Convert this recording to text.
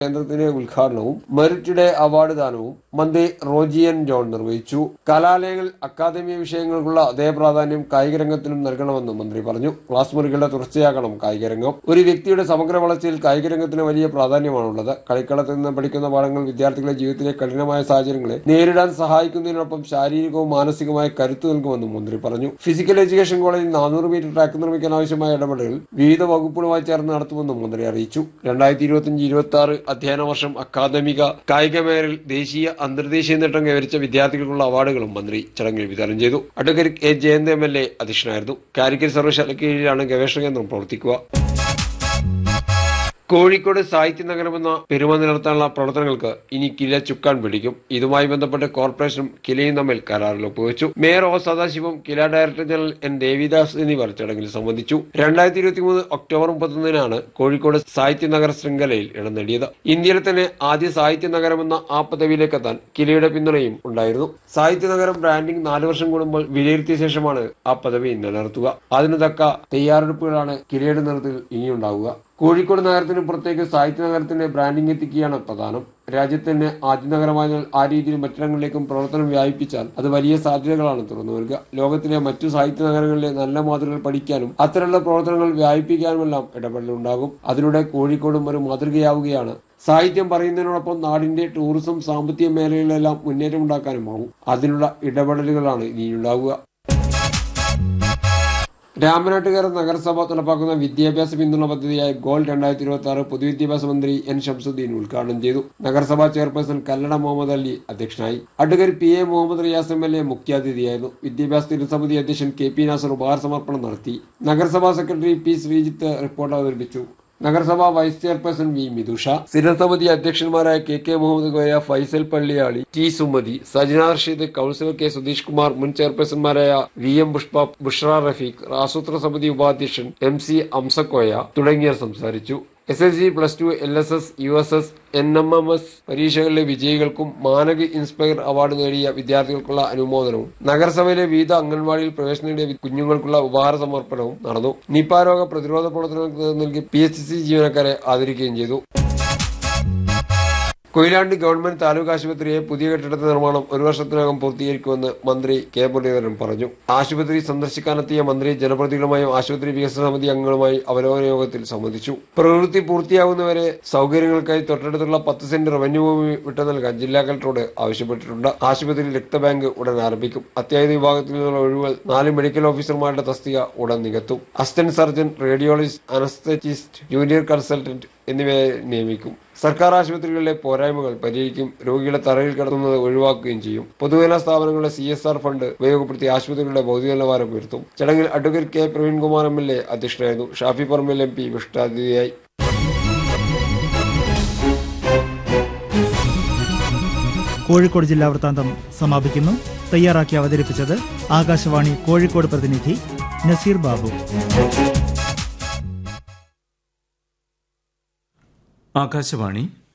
കേന്ദ്രത്തിന്റെ ഉദ്ഘാടനവും merit day award ദാനവും മന്ത്രി റോജിയൻ ജോൺ നിർവഹിച്ചു കലാലയങ്ങൾ അക്കാദമി വിഷയങ്ങൾക്കുള്ള അതേ പ്രാധാന്യം കായിക രംഗത്തിനും നൽകണമെന്നും മന്ത്രി പറഞ്ഞു ക്ലാസ് മുറികളുടെ തുടർച്ചയാകണം കായിക രംഗം ഒരു വ്യക്തിയുടെ സമഗ്ര വളർച്ചയിൽ കായിക രംഗത്തിന് വലിയ പ്രാധാന്യമാണുള്ളത് കളിക്കളത്തിൽ നിന്ന് പഠിക്കുന്ന പാഠങ്ങൾ വിദ്യാർത്ഥികളെ ജീവിതത്തിലെ കഠിനമായ സാഹചര്യങ്ങളെ നേരിടാൻ സഹായിക്കുന്നതിനൊപ്പം ശാരീരികവും മാനസികമായ കരുത്ത് നൽകുമെന്നും മന്ത്രി പറഞ്ഞു ഫിസിക്കൽ എഡ്യൂക്കേഷൻ കോളേജിൽ നാനൂറ് മീറ്റർ ട്രാക്ക് നിർമ്മിക്കാൻ ആവശ്യമായ ഇടപെടലുകൾ വിവിധ വകുപ്പുകളുമായി ചേർന്ന് നടത്തുമെന്നും മന്ത്രി അറിയിച്ചു രണ്ടായിരത്തി ഇരുപത്തിയഞ്ച് ഇരുപത്തി ആറ് അധ്യയന വർഷം അക്കാദമിക കായിക മേഖലയിൽ ദേശീയ അന്തർദേശീയ നേട്ടം കൈവരിച്ച വിദ്യാർത്ഥികൾക്കുള്ള അവാർഡുകളും മന്ത്രി ചടങ്ങിൽ വിതരണം ചെയ്തു advocate A Jayanth M L A അധ്യക്ഷനായിരുന്നു കാലിക്കറ്റ് സർവകലാശാലയ്ക്ക് കീഴിലാണ് ഗവേഷണ കേന്ദ്രം പ്രവർത്തിക്കുക കോഴിക്കോട് സാഹിത്യ നഗരമെന്ന പെരുമ നിലനിർത്താനുള്ള പ്രവർത്തനങ്ങൾക്ക് ഇനി കില ചുക്കാൻ പിടിക്കും ഇതുമായി ബന്ധപ്പെട്ട് കോർപ്പറേഷനും കിലയും തമ്മിൽ കരാറിൽ ഒപ്പുവെച്ചു mayor O Sadasivam KILA director general N Devidas എന്നിവർ ചടങ്ങിൽ സംബന്ധിച്ചു രണ്ടായിരത്തി ഇരുപത്തിമൂന്ന് ഒക്ടോബർ മുപ്പത്തൊന്നിനാണ് കോഴിക്കോട് സാഹിത്യ നഗര ശൃംഖലയിൽ ഇടം നേടിയത് ഇന്ത്യയിലെ തന്നെ ആദ്യ സാഹിത്യ നഗരമെന്ന ആ പദവിയിലേക്ക് എത്താൻ കിലയുടെ പിന്തുണയും ഉണ്ടായിരുന്നു സാഹിത്യ നഗരം ബ്രാൻഡിംഗ് നാല് വർഷം കൂടുമ്പോൾ വിലയിരുത്തിയ ശേഷമാണ് ആ പദവി നിലനിർത്തുക അതിനു തക്ക തയ്യാറെടുപ്പുകളാണ് കിലയുടെ നേതൃത്വത്തിൽ ഇനിയുണ്ടാവുക കോഴിക്കോട് നഗരത്തിന് പുറത്തേക്ക് സാഹിത്യ നഗരത്തിന്റെ ബ്രാൻഡിംഗ് എത്തിക്കുകയാണ് പ്രധാനം രാജ്യത്തിന്റെ ആദ്യ നഗരമായതിനാൽ ആ രീതിയിൽ മറ്റിടങ്ങളിലേക്കും പ്രവർത്തനം വ്യാപിപ്പിച്ചാൽ അത് വലിയ സാധ്യതകളാണ് തുറന്നു നൽകുക ലോകത്തിലെ മറ്റു സാഹിത്യ നഗരങ്ങളിലെ നല്ല മാതൃകകൾ പഠിക്കാനും അത്തരമുള്ള പ്രവർത്തനങ്ങൾ വ്യാപിപ്പിക്കാനുമെല്ലാം ഇടപെടലുണ്ടാകും അതിലൂടെ കോഴിക്കോടും ഒരു മാതൃകയാവുകയാണ് സാഹിത്യം പറയുന്നതിനോടൊപ്പം നാടിന്റെ ടൂറിസം സാമ്പത്തിക മേഖലകളിലെല്ലാം മുന്നേറ്റമുണ്ടാക്കാനുമാവും അതിനുള്ള ഇടപെടലുകളാണ് ഇനിയുണ്ടാവുക രാമനാട്ടുകര നഗരസഭ നടപ്പാക്കുന്ന വിദ്യാഭ്യാസ പിന്തുണ പദ്ധതിയായ ഗോൾ രണ്ടായിരത്തി ഇരുപത്തി ആറ് പൊതുവിദ്യാഭ്യാസ മന്ത്രി എൻ ഷംസുദ്ദീൻ ഉദ്ഘാടനം ചെയ്തു നഗരസഭാ ചെയർപേഴ്സൺ കല്ലട മുഹമ്മദ് അലി അധ്യക്ഷനായി advocate P A Muhammad Riyas M L A മുഖ്യാതിഥിയായിരുന്നു വിദ്യാഭ്യാസ സ്ഥിരസമിതി അധ്യക്ഷൻ കെ പി നാസർ ഉപഹാര സമർപ്പണം നടത്തി നഗരസഭാ സെക്രട്ടറി പി ശ്രീജിത്ത് റിപ്പോർട്ട് അവതരിപ്പിച്ചു നഗരസഭാ വൈസ് ചെയർപേഴ്സൺ വി മിതുഷ സ്ഥിരസമിതി അധ്യക്ഷന്മാരായ K K Muhammad Koya Faisal Palliyali T Sumathi Sajana Rasheed councillor K Sudheesh Kumar മുൻ ചെയർപേഴ്സൺമാരായ വി എം പുഷ്പ ബുഷ്ര റഫീഖ് ആസൂത്രണ സമിതി ഉപാധ്യക്ഷൻ എം സി അംസക്കോയ തുടങ്ങിയവർ സംസാരിച്ചു S S C plus two L S S U S S N M M S പരീക്ഷകളിലെ വിജയികൾക്കും മാനക ഇൻസ്പയർ അവാർഡ് നേടിയ വിദ്യാർത്ഥികൾക്കുള്ള അനുമോദനവും നഗരസഭയിലെ വിവിധ അംഗൻവാടിയിൽ പ്രവേശനം നേടിയ കുഞ്ഞുങ്ങൾക്കുള്ള ഉപഹാര സമർപ്പണവും നടന്നു നിപ രോഗ പ്രതിരോധ പ്രവർത്തനങ്ങൾക്ക് നൽകി പി എച്ച് സി ജീവനക്കാരെ ആദരിക്കുകയും ചെയ്തു കൊയിലാണ്ടി ഗവൺമെന്റ് താലൂക്ക് ആശുപത്രിയെ പുതിയ കെട്ടിടത്തിന്റെ നിർമ്മാണം ഒരു വർഷത്തിനകം പൂർത്തീകരിക്കുമെന്ന് മന്ത്രി കെ മുരളീധരൻ പറഞ്ഞു ആശുപത്രി സന്ദർശിക്കാനെത്തിയ മന്ത്രി ജനപ്രതിനിധികളുമായും ആശുപത്രി വികസന സമിതി അംഗങ്ങളുമായി അവലോകന യോഗത്തിൽ സംബന്ധിച്ചു പ്രവൃത്തി പൂർത്തിയാവുന്നവരെ സൗകര്യങ്ങൾക്കായി തൊട്ടടുത്തുള്ള പത്ത് സെന്റ് റവന്യൂ ഭൂമി വിട്ടു നൽകാൻ ജില്ലാ കളക്ടറോട് ആവശ്യപ്പെട്ടിട്ടുണ്ട് ആശുപത്രിയിൽ രക്തബാങ്ക് ഉടൻ ആരംഭിക്കും അത്യാഹിത വിഭാഗത്തിൽ നിന്നുള്ള ഒഴിവുകൾ നാല് മെഡിക്കൽ ഓഫീസർമാരുടെ തസ്തിക ഉടൻ നികത്തും assistant surgeon radiologist anaesthetist junior consultant എന്നിവയെ നിയമിക്കും സർക്കാർ ആശുപത്രികളിലെ പോരായ്മകൾ പരിഹരിക്കും രോഗികളെ തറയിൽ കിടത്തുന്നത് ഒഴിവാക്കുകയും ചെയ്യും പൊതുമേഖലാ സ്ഥാപനങ്ങളുടെ സി എസ് ആർ ഫണ്ട് ഉപയോഗപ്പെടുത്തി ആശുപത്രികളുടെ ഭൗതിക നിലവാരം ഉയർത്തും ചടങ്ങിൽ advocate K Praveenkumar M L A അധ്യക്ഷനായിരുന്നു ഷാഫി പറമ്പിൽ എം പി വിശിഷ്ടാതിഥിയായി കോഴിക്കോട് ജില്ലാ വൃത്താന്തം സമാപിക്കുന്നു തയ്യാറാക്കി അവതരിപ്പിച്ചത് ആകാശവാണി കോഴിക്കോട് പ്രതിനിധി നസീർ ബാബു ആകാശവാണി